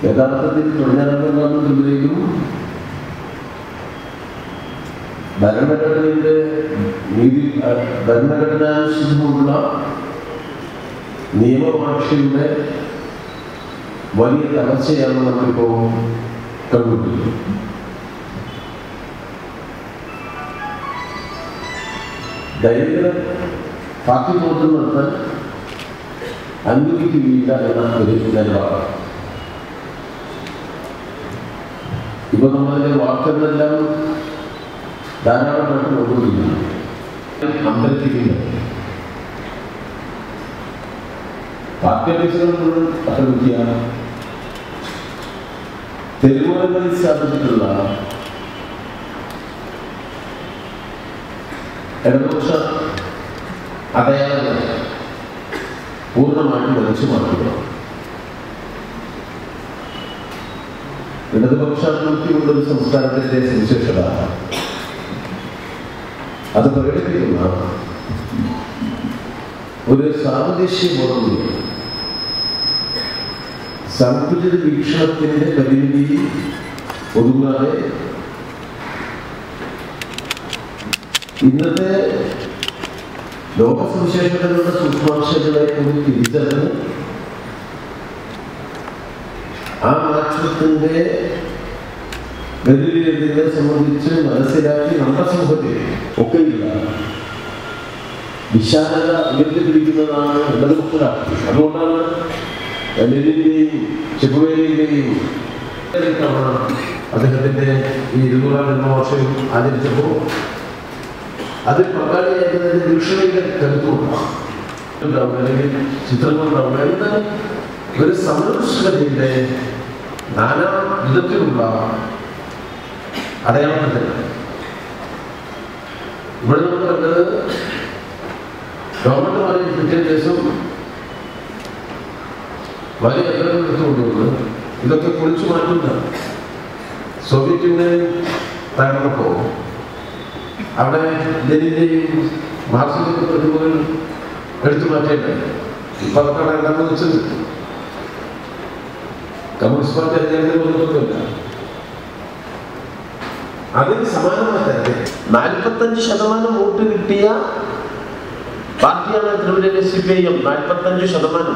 യഥാർത്ഥത്തിൽ തൊഴിലാളി ഗവൺമെന്റിലേക്കും ഭരണഘടനയുടെ നീതി ഭരണഘടനാനുസൃതമുള്ള നിയമവാഴ്ചയുടെ വലിയ തളർച്ചയാണ് നമ്മളിപ്പോൾ കണ്ടുപിടിക്കുന്നത് ദൈനിക പാർട്ടി പ്രവർത്തനം നടത്താൻ അനുവദിക്കുകയില്ല എന്ന ഒരു നിലപാടാണ് ഇപ്പൊ നമ്മളതിന്റെ വാർത്തകളെല്ലാം ധാരാളമായിട്ട് കൊണ്ടുവരികയാണ് അമ്പലത്തിക്കുന്നത് പാർട്ടി ഓഫീസുകൾ മുഴുവൻ ആക്രമിക്കുകയാണ് തെരുവുകളിൽ സ്ഥാപിച്ചിട്ടുള്ള ഇടതുപക്ഷ അടയാളങ്ങൾ പൂർണ്ണമായിട്ടും വലിച്ചു മാറ്റുക ഇടതുപക്ഷാഭിമുഖ്യമുള്ള ഒരു സംസ്ഥാനത്തിന്റെ സവിശേഷത അത് പ്രകടിപ്പിക്കുന്ന ഒരു സാമദേശീയ ബോധമുണ്ട് സങ്കുചിത വീക്ഷണത്തിന്റെ പരിമിതി ഒതുങ്ങാതെ ഇന്നത്തെ ലോകസവിശേഷതകളുടെ സൂക്ഷ്മാംശങ്ങളെ കൂടി തിരിച്ചറിഞ്ഞ് ആ മാറ്റത്തിന്റെ ഗതിരീതികളെ സംബന്ധിച്ച് മനസ്സിലാക്കി നമ്മുടെ സമൂഹത്തിൽ ഒക്കെയില്ല വിശാലത ഉയർത്തിപ്പിടിക്കുന്നതാണ് ഇടതുപക്ഷ രാഷ്ട്രീയം അതുകൊണ്ടാണ് ലെനിന്റെയും ചെഗുവേരയുടെയും തവണ അദ്ദേഹത്തിന്റെ ഈ ഇരുന്നൂറാം ജന്മവർഷം ആചരിച്ചപ്പോൾ അതിൽ പങ്കാളിയായിരുന്നതിന്റെ ദീക്ഷണയുടെ കരുത്തുണ്ടാവും അല്ലെങ്കിൽ ചിത്രങ്ങളുണ്ടാവും എന്നാൽ ഒരു സമരങ്ങളുടെ നാനാ വിധത്തിലുള്ള അടയാളത്തിൽ ഇവിടെ നമ്മൾ കണ്ടത് ഗവൺമെന്റ് പറഞ്ഞ പിറ്റേ ദിവസം വലിയ അഗ്രഹം എടുത്തുകൊണ്ടുവന്ന് ഇതൊക്കെ പൊളിച്ചു മാറ്റുന്ന സോവിയറ്റ് യൂണിയൻ തകർന്നപ്പോൾ അവിടെ ലെനിന്റെയും മാർക്സിന്റെ പ്രതിമകൾ എടുത്തു മാറ്റേണ്ടത് ഇപ്പൊ അതൊക്കെ എന്താണെന്ന് വെച്ചത് കമ്മ്യൂണിസ്റ്റ് പാർട്ടി അധികാരത്തിൽ വന്നിട്ടൊന്നുമില്ല അതിന് സമാനമായ തരത്തിൽ നാൽപ്പത്തഞ്ച് ശതമാനം വോട്ട് കിട്ടിയ പാർട്ടിയാണ് Thiruvananthapuram C P I M നാൽപ്പത്തഞ്ച് ശതമാനം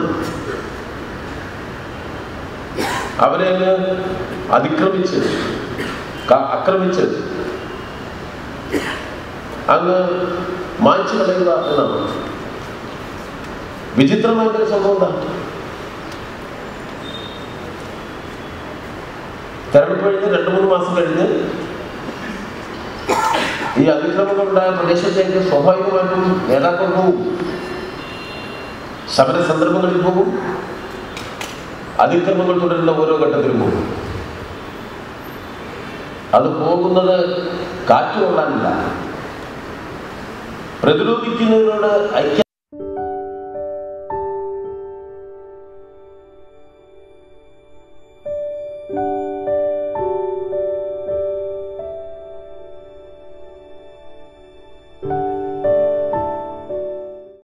അവരെ അങ്ങ് അതിക്രമിച്ച് ക- ആക്രമിച്ച് അങ്ങ് മായ്ച്ചു കളയുക എന്നാണ് വിചിത്രമായിട്ടൊരു സംഭവം എന്താ തെരഞ്ഞെടുപ്പ് കഴിഞ്ഞ് രണ്ട് മൂന്ന് മാസം കഴിഞ്ഞ് ഈ അതിക്രമങ്ങളുണ്ടായ പ്രദേശത്തേക്ക് സ്വാഭാവികമായിട്ടും നേതാക്കൾ പോകും സമര സന്ദർഭങ്ങളിൽ പോകും അതിക്രമങ്ങൾ തുടരുന്ന ഓരോ ഘട്ടത്തിലും പോകും അത് പോകുന്നത് കാറ്റുകൊള്ളാനില്ല പ്രതിരോധിക്കുന്നതിനോട് ഐക്യ